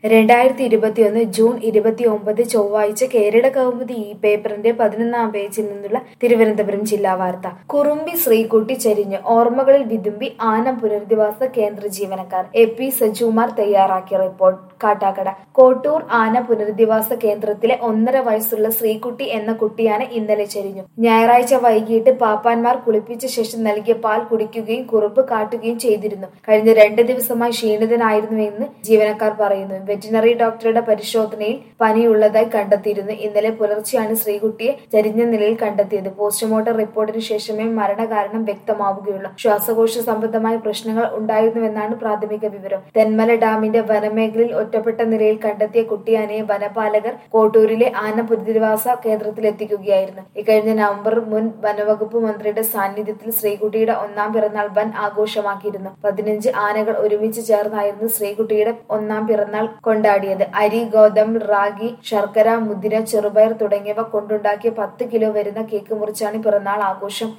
രണ്ടായിരത്തി ഇരുപത്തിയൊന്ന് ജൂൺ ഇരുപത്തിയൊമ്പത് ചൊവ്വാഴ്ച കേരള കൗമുദി ഈ പേപ്പറിന്റെ പതിനൊന്നാം പേജിൽ നിന്നുള്ള തിരുവനന്തപുരം ജില്ലാ വാർത്ത കുറുമ്പി ശ്രീകുട്ടി ചരിഞ്ഞ് ഓർമ്മകളിൽ വിതുമ്പി ആന പുനരധിവാസ കേന്ദ്ര ജീവനക്കാർ എ പി സജുമാർ തയ്യാറാക്കിയ റിപ്പോർട്ട് കാട്ടാക്കട കോട്ടൂർ ആന പുനരധിവാസ കേന്ദ്രത്തിലെ ഒന്നര വയസ്സുള്ള ശ്രീകുട്ടി എന്ന കുട്ടിയാന ഇന്നലെ ചരിഞ്ഞു ഞായറാഴ്ച വൈകിട്ട് പാപ്പാന്മാർ കുളിപ്പിച്ച ശേഷം നൽകിയ പാൽ കുടിക്കുകയും കുറുമ്പ് കാട്ടുകയും ചെയ്തിരുന്നു കഴിഞ്ഞ രണ്ട് ദിവസമായി ക്ഷീണിതനായിരുന്നുവെന്ന് ജീവനക്കാർ പറയുന്നു വെറ്റിനറി ഡോക്ടറുടെ പരിശോധനയിൽ പനിയുള്ളതായി കണ്ടെത്തിയിരുന്നു ഇന്നലെ പുലർച്ചെയാണ് ശ്രീകുട്ടിയെ ചരിഞ്ഞ നിലയിൽ കണ്ടെത്തിയത് പോസ്റ്റ്മോർട്ടം റിപ്പോർട്ടിന് ശേഷമേ മരണകാരണം വ്യക്തമാവുകയുള്ളൂ ശ്വാസകോശ സംബന്ധമായ പ്രശ്നങ്ങൾ ഉണ്ടായിരുന്നുവെന്നാണ് പ്രാഥമിക വിവരം തെന്മല ഡാമിന്റെ വനമേഖലയിൽ ഒറ്റപ്പെട്ട നിലയിൽ കണ്ടെത്തിയ കുട്ടിയാനയെ വനപാലകർ കോട്ടൂരിലെ ആന പുനരധിവാസ കേന്ദ്രത്തിലെത്തിക്കുകയായിരുന്നു ഇക്കഴിഞ്ഞ നവംബർ മുൻ വനവകുപ്പ് മന്ത്രിയുടെ സാന്നിധ്യത്തിൽ ശ്രീകുട്ടിയുടെ ഒന്നാം പിറന്നാൾ വൻ ആഘോഷമാക്കിയിരുന്നു പതിനഞ്ച് ആനകൾ ഒരുമിച്ച് ചേർന്നായിരുന്നു ശ്രീകുട്ടിയുടെ ഒന്നാം പിറന്നാൾ കൊണ്ടാടിയത് അരി ഗോതമ്പ് റാഗി ശർക്കര മുതിര ചെറുപയർ തുടങ്ങിയവ കൊണ്ടുണ്ടാക്കിയ പത്ത് കിലോ വരുന്ന കേക്ക് മുറിച്ചാണ് പിറന്നാൾ ആഘോഷം